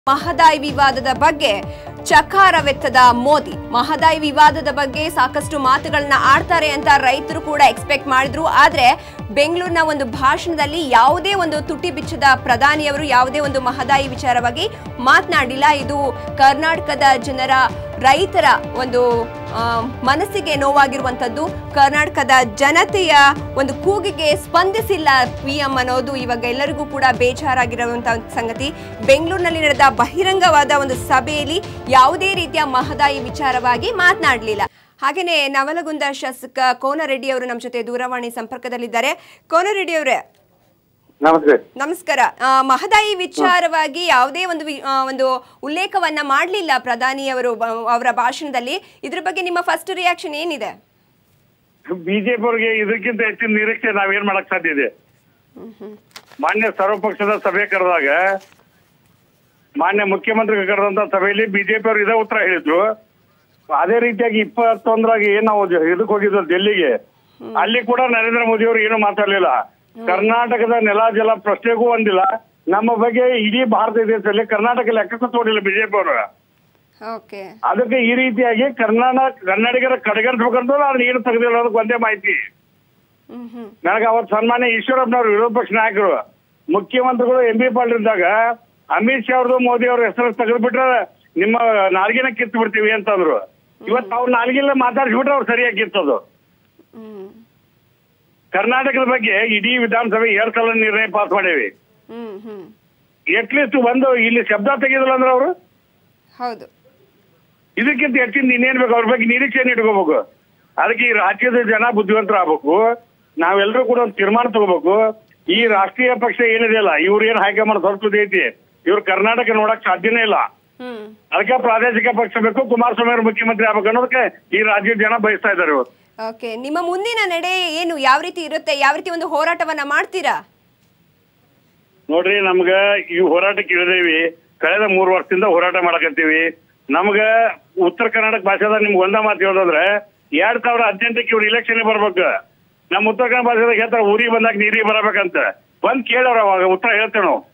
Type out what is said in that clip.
ಮಹದಾಯಿ ವಿವಾದದ ಬಗ್ಗೆ ಚಕಾರವೆತ್ತದ ಮೋದಿ ಮಹದಾಯಿ ವಿವಾದದ ಬಗ್ಗೆ ಸಾಕಷ್ಟು ಮಾತುಗಳನ್ನ ಆಡ್ತಾರೆ ಅಂತ ರೈತರು ಕೂಡ ಎಕ್ಸ್ಪೆಕ್ಟ್ ಮಾಡಿದ್ರು ಆದ್ರೆ ಬೆಂಗಳೂರಿನ ಒಂದು ಭಾಷಣದಲ್ಲಿ ಯಾವುದೇ ಒಂದು ತುಟಿ ಬಿಚ್ಚದ ಪ್ರಧಾನಿಯವರು ಯಾವುದೇ ಒಂದು ಮಹದಾಯಿ ವಿಚಾರವಾಗಿ ಮಾತನಾಡಿಲ್ಲ ಇದು ಕರ್ನಾಟಕದ ಜನರ ರೈತರ ಒಂದು ಆ, ಮನಸ್ಸಿಗೆ ನೋವಾಗಿರುವಂತದ್ದು ಕರ್ನಾಟಕದ ಜನತೆಯ ಒಂದು ಕೂಗಿಗೆ ಸ್ಪಂದಿಸಿಲ್ಲ ಪಿಎಂ ಅನ್ನೋದು ಇವಾಗ ಎಲ್ಲರಿಗೂ ಕೂಡ ಬೇಜಾರಾಗಿರುವಂತಹ ಸಂಗತಿ ಬೆಂಗಳೂರಿನಲ್ಲಿ ನಡೆದ ಬಹಿರಂಗವಾದ ಒಂದು ಸಭೆಯಲ್ಲಿ ಯಾವುದೇ ರೀತಿಯ ಮಹದಾಯಿ ವಿಚಾರವಾಗಿ ಮಾತನಾಡಲಿಲ್ಲ ಹಾಗೆಯೇ ನವಲಗುಂದ ಶಾಸಕ ಕೋನರೆಡ್ಡಿ ಅವರು ನಮ್ಮ ಜೊತೆ ದೂರವಾಣಿ ಸಂಪರ್ಕದಲ್ಲಿದ್ದಾರೆ ಕೋನರೆಡ್ಡಿ ಅವರೇ ನಮಸ್ತೆ ನಮಸ್ಕಾರ ಆ, ಮಹದಾಯಿ ವಿಚಾರವಾಗಿ ಯಾವುದೇ ಒಂದು ವಿ- ಆ, ಒಂದು ಉಲ್ಲೇಖವನ್ನ ಮಾಡಲಿಲ್ಲ ಪ್ರಧಾನಿಯವರು ಬ- ಅವರ ಭಾಷಣದಲ್ಲಿ ಇದ್ರ ಬಗ್ಗೆ ನಿಮ್ಮ ಫಸ್ಟ್ ರಿಯಾಕ್ಷನ್ ಏನಿದೆ ಬಿಜೆಪಿ ಅವ್ರಿಗೆ ಇದಕ್ಕಿಂತ ಹೆಚ್ಚಿನ ನಿರೀಕ್ಷೆ ನಾವೇನ್ ಮಾಡಕ್ ಸಾಧ್ಯ ಇದೆ ಮಾನ್ಯ ಸರ್ವಪಕ್ಷದ ಸಭೆ ಕರೆದಾಗ ಮಾನ್ಯ ಮುಖ್ಯಮಂತ್ರಿ ಕರೆದಂತ ಸಭೆಯಲ್ಲಿ ಬಿಜೆಪಿ ಅವರು ಇದೇ ಉತ್ತರ ಹೇಳಿದ್ರು ಅದೇ ರೀತಿಯಾಗಿ ಇಪ್ಪತ್ತೊಂದರಾಗಿ ಏನ್ ನಾವು ಜ- ಇದಕ್ಕೆ ಹೋಗಿದ್ವಿ ಡೆಲ್ಲಿಗೆ ಅಲ್ಲಿ ಕೂಡ ನರೇಂದ್ರ ಮೋದಿ ಅವರು ಏನು ಮಾತಾಡ್ಲಿಲ್ಲ ಕರ್ನಾಟಕದ ನೆಲ ಜಲ ಪ್ರಶ್ನೆಗೂ ಒಂದಿಲ್ಲ ನಮ್ಮ ಬಗ್ಗೆ ಇಡೀ ಭಾರತ ದೇಶದಲ್ಲಿ ಕರ್ನಾಟಕ ಲೆಕ್ಕಕ್ಕೂ ತೋಡಿಲ್ಲ ಬಿಜೆಪಿ ಅವರು ಓಕೆ ಅದಕ್ಕೆ ಈ ರೀತಿಯಾಗಿ ಕರ್ನಾಟಕ ಕನ್ನಡಿಗರ ಕಡೆಗಣಿಸ್ಬೇಕಂತ ನಾನು ಏನು ತೆಗೆದಿಲ್ಲ ಅದಕ್ಕೆ ಒಂದೇ ಮಾಹಿತಿ ಹ್ಮ್ ಹ್ಮ್ ನನಗೆ ಅವತ್ತು ಸನ್ಮಾನ್ಯ ಈಶ್ವರಪ್ಪನವರು ವಿರೋಧ ಪಕ್ಷ ನಾಯಕರು ಮುಖ್ಯಮಂತ್ರಿಗಳು ಎಂ ಬಿ ಪಾಟೀಲ್ ಇದ್ದಾಗ ಅಮಿತ್ ಶಾ ಅವ್ರದ್ದು ಮೋದಿ ಅವ್ರ ಹೆಸರು ತೆಗೆದ್ಬಿಟ್ರೆ ನಿಮ್ಮ ನಾಲ್ಗಿನ ಕಿತ್ತು ಬಿಡ್ತೀವಿ ಅಂತಂದ್ರು ಇವತ್ತು ಅವ್ರ ನಾಲ್ಗಿಲ್ಲ ಮಾತಾಡ್ಸ್ಬಿಟ್ರೆ ಅವ್ರು ಸರಿಯಾಗಿ ಕಿತ್ತದು ಹ್ಮ್ ಕರ್ನಾಟಕದ ಬಗ್ಗೆ ಇಡೀ ವಿಧಾನಸಭೆ ಎರಡ್ ಸಲ ನಿರ್ಣಯ ಪಾಸ್ ಮಾಡೇವಿ ಹ್ಮ್ ಹ್ಮ್ ಅಟ್ಲೀಸ್ಟ್ ಒಂದು ಇಲ್ಲಿ ಶಬ್ದ ತೆಗೆದಿಲ್ಲ ಅಂದ್ರೆ ಅವರು ಹೌದು ಇದಕ್ಕಿಂತ ಹೆಚ್ಚಿನ ಇನ್ನೇನ್ ಬೇಕು ಅವ್ರ ಬಗ್ಗೆ ನಿರೀಕ್ಷೆಯನ್ನು ಇಟ್ಕೋಬೇಕು ಅದಕ್ಕೆ ಈ ರಾಜ್ಯದ ಜನ ಬುದ್ಧಿವಂತರಾಗಬೇಕು ನಾವೆಲ್ಲರೂ ಕೂಡ ಒಂದು ತೀರ್ಮಾನ ತಗೋಬೇಕು ಈ ರಾಷ್ಟ್ರೀಯ ಪಕ್ಷ ಏನಿದೆಯಲ್ಲ ಇವ್ರು ಏನ್ ಹೈಕಮಾಂಡ್ ಸಂಸ್ಕೃತಿ ಐತಿ ಇವ್ರು ಕರ್ನಾಟಕ ನೋಡಕ್ ಸಾಧ್ಯನೇ ಇಲ್ಲ ಹ್ಮ್ ಅದಕ್ಕೆ ಪ್ರಾದೇಶಿಕ ಪಕ್ಷ ಬೇಕು ಕುಮಾರಸ್ವಾಮಿ ಅವರು ಮುಖ್ಯಮಂತ್ರಿ ಆಗ್ಬೇಕು ಅನ್ನೋದಕ್ಕೆ ಈ ರಾಜ್ಯದ ಜನ ಬಯಸ್ತಾ ಇದ್ದಾರೆ ಇವತ್ತು ಓಕೆ ನಿಮ್ಮ ಮುಂದಿನ ನಡೆ ಏನು ಯಾವ ರೀತಿ ಇರುತ್ತೆ ಯಾವ ರೀತಿ ಒಂದು ಹೋರಾಟವನ್ನ ಮಾಡ್ತೀರಾ ನೋಡ್ರಿ ನಮ್ಗ ಈ ಹೋರಾಟಕ್ಕೆ ಇಳಿದೇವಿ ಕಳೆದ ಮೂರು ವರ್ಷದಿಂದ ಹೋರಾಟ ಮಾಡಕತ್ತೀವಿ ನಮ್ಗ ಉತ್ತರ ಕರ್ನಾಟಕ ಭಾಷೆದಾಗ ನಿಮ್ಗೆ ಒಂದ ಮಾತು ಹೇಳೋದಂದ್ರೆ ಎರಡ್ ಸಾವಿರ ಹದಿನೆಂಟಕ್ಕೆ ಇವ್ರು ಇಲೆಕ್ಷನ್ ಬರ್ಬೇಕು ನಮ್ಮ ಉತ್ತರ ಕನ್ನಡ ಭಾಷೆದಾಗ ಹೇಳ್ತಾರೆ ಊರಿಗೆ ಬಂದಾಗ ನೀರಿಗೆ ಬರಬೇಕಂತ ಬಂದ್ ಕೇಳೋರು ಅವಾಗ ಉತ್ತರ ಹೇಳ್ತೇವೆ ನಾವು